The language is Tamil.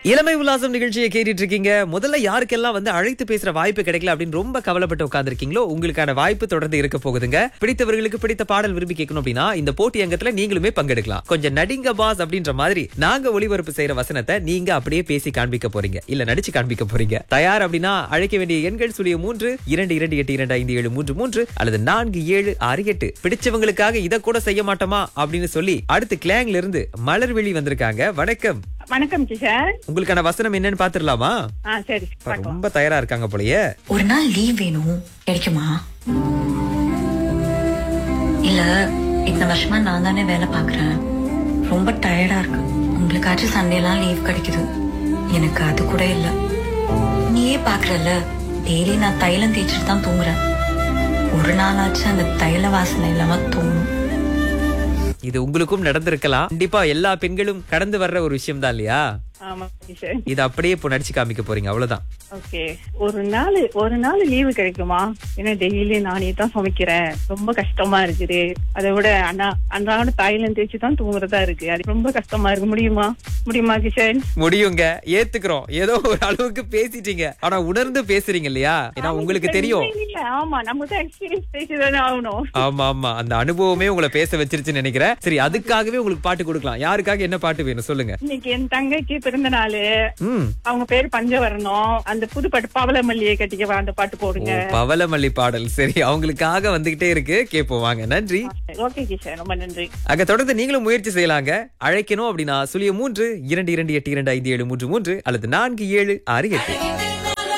இளமை உல்லாசம் நிகழ்ச்சியை கேட்டுட்டு இருக்கீங்க முதல்ல யாருக்கெல்லாம் வந்து அழைத்து பேசுற வாய்ப்பு கிடைக்கல அப்படின்னு ரொம்ப கவலைப்பட்டு உட்கார்ந்திருக்கீங்களோ உங்களுக்கான வாய்ப்பு தொடர்ந்து இருக்க போகுதுங்க பிடித்தவர்களுக்கு பிடித்த பாடல் விரும்பி கேட்கணும் அப்படின்னா இந்த போட்டி அங்கத்துல நீங்களுமே பங்கெடுக்கலாம் கொஞ்சம் நடிங்க பாஸ் அப்படின்ற மாதிரி நாங்க ஒளிபரப்பு செய்யற வசனத்தை நீங்க அப்படியே பேசி காண்பிக்க போறீங்க இல்ல நடிச்சு காண்பிக்க போறீங்க தயார் அப்படின்னா அழைக்க வேண்டிய எண்கள் சுழிய மூன்று இரண்டு இரண்டு எட்டு இரண்டு ஐந்து ஏழு மூன்று மூன்று அல்லது நான்கு ஏழு ஆறு எட்டு பிடிச்சவங்களுக்காக இதை கூட செய்ய மாட்டோமா அப்படின்னு சொல்லி அடுத்து கிளாங்ல இருந்து மலர்விழி வந்திருக்காங்க வணக்கம் வணக்கம் கிஷன் உங்களுக்கான வசனம் என்னன்னு பாத்துடலாமா ஆ சரி அப்ப பார்க்கலாம் ரொம்ப தயாரா இருக்காங்க போலயே ஒரு நாள் லீவ் வேணும் கிடைக்குமா இல்ல இத்தனை வருஷமா நான் தானே வேலை பாக்குறேன் ரொம்ப டயர்டா இருக்கு உங்களுக்காச்சும் சண்டேலாம் லீவ் கிடைக்குது எனக்கு அது கூட இல்ல நீயே பாக்குறல்ல டெய்லி நான் தைலம் தேய்ச்சிட்டு தான் தூங்குறேன் ஒரு நாளாச்சும் அந்த தைல வாசனை இல்லாம தூங்கும் இது உங்களுக்கும் நடந்திருக்கலாம் கண்டிப்பா எல்லா பெண்களும் கடந்து வர்ற ஒரு விஷயம் தான் இல்லையா ஆமா கிஷன் இது அப்படியே இப்போ நடிச்சு காமிக்க போறீங்க அவ்வளவுதான் ஓகே ஒரு நாள் ஒரு நாள் லீவு கிடைக்குமா ஏன்னா டெய்லி நானே தான் சமைக்கிறேன் ரொம்ப கஷ்டமா இருக்குது அதை விட அண்ணா அன்றாட தாயிலம் தேய்ச்சி தான் தூங்குறதா இருக்கு அது ரொம்ப கஷ்டமா இருக்கு முடியுமா முடியுமா கிஷன் முடியுங்க ஏத்துக்கிறோம் ஏதோ ஒரு அளவுக்கு பேசிட்டீங்க ஆனா உணர்ந்து பேசுறீங்க இல்லையா ஏன்னா உங்களுக்கு தெரியும் இல்ல, இல்ல, ஆமா நம்ம தான் எக்ஸ்பீரியன்ஸ் பேசி தானே ஆகணும் ஆமா ஆமா அந்த அனுபவமே உங்களை பேச வச்சிருச்சுன்னு நினைக்கிறேன் சரி அதுக்காகவே உங்களுக்கு பாட்டு கொடுக்கலாம் யாருக்காக என்ன பாட்டு வேணும் சொல்லுங்க இன்னைக்கு என் தங்கைக்கு பிறந்த நாள் ம் அவங்க பேர் பஞ்சவரணம் அந்த புது பாட்டு பவள மல்லியை கட்டிக்கவா அந்த பாட்டு ஓ போடுங்க பவளமல்லி பாடல் சரி அவங்களுக்காக வந்துகிட்டே இருக்கு கேட்போம் வாங்க நன்றி ஓகே கிஷன் ரொம்ப நன்றி அங்க தொடர்ந்து நீங்களும் முயற்சி செய்யலாங்க அழைக்கணும் அப்படின்னா சுழிய மூன்று இரண்டு இரண்டு எட்டு இரண்டு ஐந்து ஏழு மூன்று மூன்று அல்லது நான்கு ஏழு ஆறு எட்டு